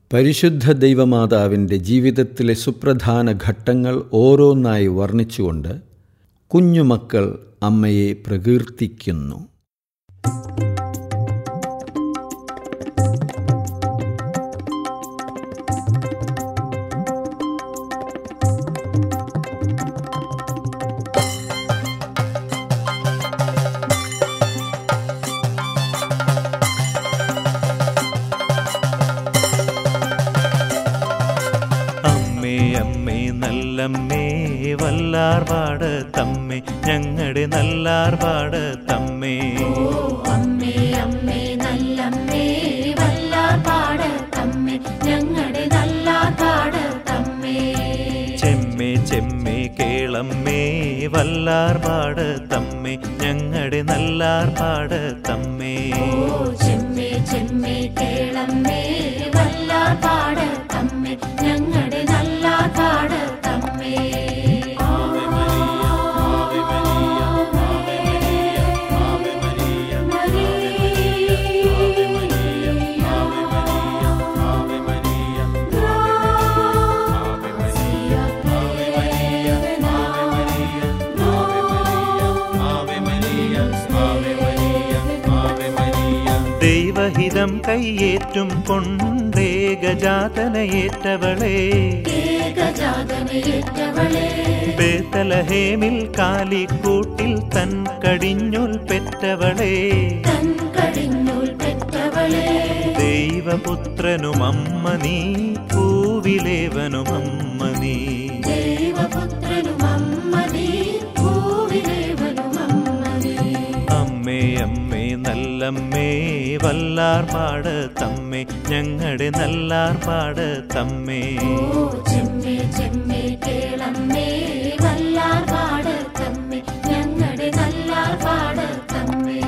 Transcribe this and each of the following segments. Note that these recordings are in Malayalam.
പരിശുദ്ധ ദൈവമാതാവിൻ്റെ ജീവിതത്തിലെ സുപ്രധാന ഘട്ടങ്ങൾ ഓരോന്നായി വർണ്ണിച്ചുകൊണ്ട് കുഞ്ഞുമക്കൾ അമ്മയെ പ്രകീർത്തിക്കുന്നു അമ്മേ അമ്മേ നല്ലമ്മേ വല്ലാർപാട് തമ്മേ ഞങ്ങളുടെ നല്ലാർപാട് തമ്മേ അമ്മേ അമ്മേ നല്ലമ്മേ വല്ലാർപാട് തമ്മേ ഞങ്ങളുടെ നല്ലാർപാട് തമ്മേ ചെമ്മേ ചെമ്മേ കേളമ്മേ വല്ലാർപാട് തമ്മേ ഞങ്ങളുടെ നല്ലാർപാട് തമ്മേ ഓ ചെമ്മേ ചെമ്മേ കേളമ്മേ വല്ലാർപാട് തമ്മേ ഞങ്ങളുടെ നല്ലാർപാട് തമ്മേ ദൈവഹിതം കയ്യേറ്റും കൊണ്ടേകജാതനയേറ്റവളേ ഏകജാതനയേറ്റവളേ ബേത്തലഹേമിൽ കാലിക്കൂട്ടിൽ തൻ കടിഞ്ഞുൽ പെറ്റവളേ തൻ കടിഞ്ഞൂൽ പെറ്റവളേ ദൈവപുത്രനും അമ്മ നീ പൂവിലേവനും അമ്മ നീ ദൈവപുത്രനും അമ്മ നീ ഭൂവിലേവനും അമ്മ നീ അമ്മേ അമ്മേ നല്ലമ്മേ വല്ലാർപാട് തമ്മേ ഞങ്ങളുടെ നല്ലാർപാട് തമ്മേ ഓ ചെമ്മേ ചെമ്മേ കേളമ്മേ വല്ലാർപാട് തമ്മേ ഞങ്ങളുടെ നല്ലാർപാട് തമ്മേ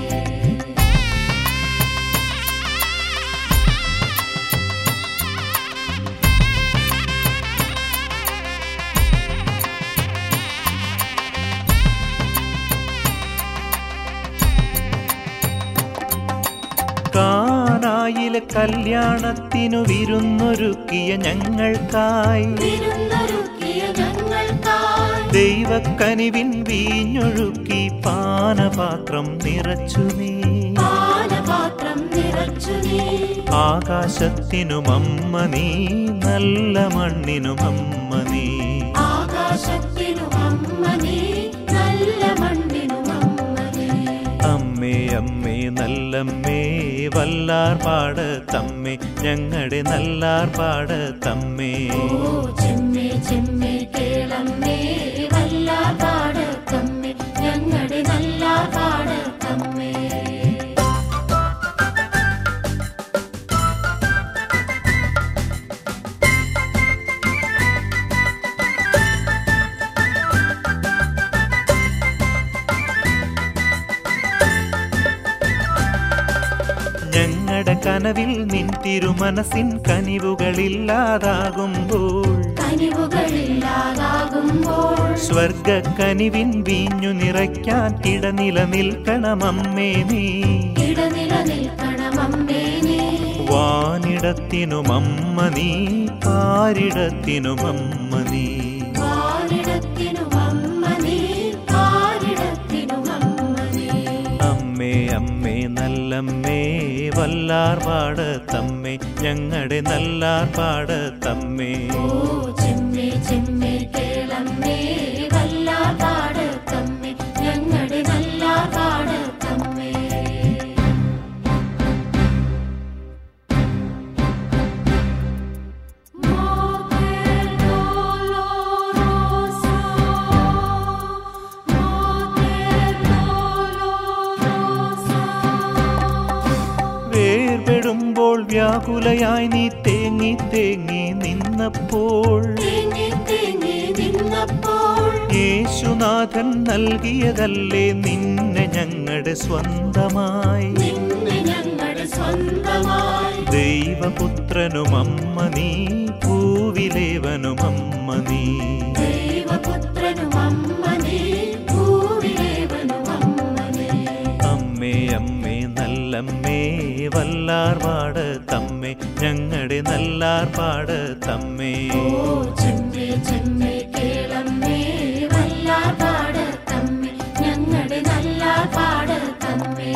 കാനായിലെ കല്യാണത്തിനു വിരുന്നൊരുക്കിയ ഞങ്ങൾക്കായി വിരുന്നൊരുക്കിയ ഞങ്ങൾക്കായി ദൈവക്കനിവിൻ വീഞ്ഞൊഴുക്കി പാനപാത്രം നിറച്ചു നീ പാനപാത്രം നിറച്ചു നീ ആകാശത്തിനും അമ്മ നീ നല്ല മണ്ണിനും അമ്മ നീ ആകാശത്തിനും അമ്മ നീ നല്ല മണ്ണിനും അമ്മ നീ അമ്മേ അമ്മേ നല്ലമ്മേ വല്ലാർപാട് തമ്മേ ഞങ്ങളുടെ നല്ലാർപാട് തമ്മേ ഓ ചെമ്മേ ചെമ്മേ കേളമ്മേ വല്ലാർപാട് തമ്മേ ഞങ്ങളുടെ നല്ലാർപാട് തമ്മേ ഞങ്ങളുടെ കനവിൽ നിൻ തിരുമനസിൻ കനിവുകളില്ലാതാകുമ്പോൾ കനിവുകളില്ലാതാകുമ്പോൾ സ്വർഗക്കനിവിൻ വീഞ്ഞു നിറയ്ക്കാൻ ഇടനില നിൽക്കണമമ്മേ നീ ഇടനില നിൽക്കണമമ്മേ നീ വാനിടത്തിനുമമ്മ നീ പാരിടത്തിനുമമ്മ നീ വാരിടത്തിനും അമ്മ നീ പാരിടത്തിനും അമ്മ നീ അമ്മേ അമ്മേ നല്ലമ്മേ വല്ലാർപാട് തമ്മേ ഞങ്ങളുടെ നല്ലാർപാട് തമ്മേ ഓ ചെമ്മേ ചെമ്മേ കേളമ്മേ വല്ലാർപാട് തമ്മേ ഞങ്ങളുടെ നല്ലാർപാട് തമ്മേ Madre dolorosa, Madre dolorosa. വേർപെടുമ്പോൾ വ്യാകുലയായി നീ തേങ്ങി തേങ്ങി നിന്നപ്പോൾ തേങ്ങി തേങ്ങി നിന്നപ്പോൾ യേശുനാഥൻ നൽകിയതല്ലേ നിന്നെ ഞങ്ങളുടെ സ്വന്തമായി നിന്നെ ഞങ്ങളുടെ സ്വന്തമായി ദൈവപുത്രനും അമ്മ നീ ഭൂവിലേവനും അമ്മ നീ ദൈവപുത്രനും അമ്മ നീ ഭൂവിലേവനും അമ്മ നീ അമ്മേ അമ്മേ നല്ലമ്മേ വല്ലാർപാട് തമ്മേ ഞങ്ങൾ ഞങ്ങളുടെ നല്ലാർപാട് തമ്മേ ഓ ചെമ്മേ ചെമ്മേ കേളമ്മേ വല്ലാർപാട് തമ്മേ ഞങ്ങളുടെ നല്ലാർപാട് തമ്മേ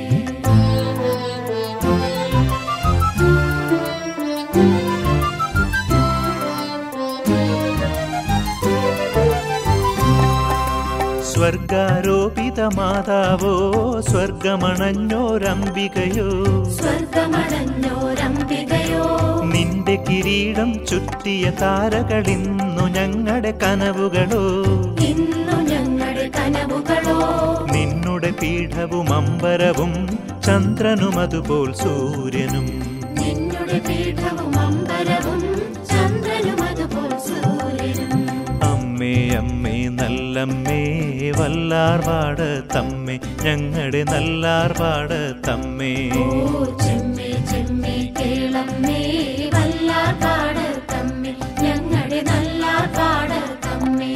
സ്വർഗാരോപിത മാതാവോ സ്വർഗമണഞ്ഞോരംബികയോ സ്വർഗമടഞ്ഞോരംബികയോ നിന്റെ കിരീടം ചുറ്റിയ താരകളിന്നു ഞങ്ങളുടെ കനവുകളോ ഇന്നു ഞങ്ങളുടെ കനവുകളോ നിന്നുടെ പീഠവും അമ്പരവും ചന്ദ്രനും അതുപോൽ സൂര്യനും നിന്നുടെ പീഠവും അമ്പരവും ചന്ദ്രനും അതുപോൽ സൂര്യനും അമ്മേ അമ്മേ നല്ലമ്മേ വല്ലാർപാട് തമ്മേ ഞങ്ങളുടെ നല്ലാർപാട് തമ്മേ ഓ ചെമ്മേ ചെമ്മേ കേളമ്മേ വല്ലാർപാട് തമ്മേ ഞങ്ങളുടെ നല്ലാർപാട് തമ്മേ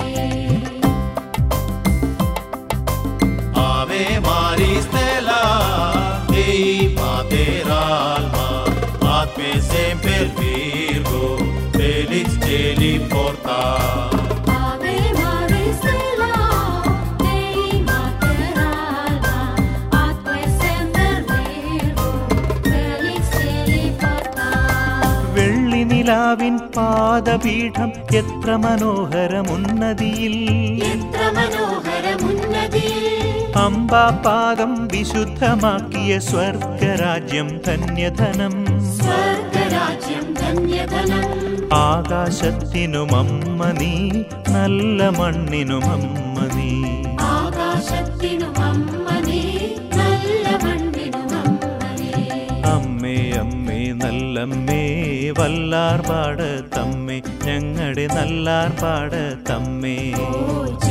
Ave Maris Stella, Dei Pater Alma, ad me semper Virgo, Felix Celi porta. Ave Maria Stella, Dei Mater Alba, atque semper Virgo, Felix celi porta. വെള്ളി നിലാവിൻ പാദപീഠം എത്ര മനോഹരമുന്നതിയിൽ എത്ര മനോഹരമുന്നതിയിൽ അമ്പാപാദം വിശുദ്ധമാക്കിയ സ്വർഗരാജ്യം ധന്യധനം സ്വർഗരാജ്യം ധന്യധനം ആകാശത്തിനും അമ്മ നീ നല്ല മണ്ണിനും അമ്മ നീ ആകാശത്തിനും അമ്മനേ നല്ല മണ്ണിനും അമ്മനേ അമ്മേ അമ്മേ നല്ലമ്മേ വല്ലാർപാട് തമ്മേ ഞങ്ങളുടെ നല്ലാർപാട് തമ്മേ ഓ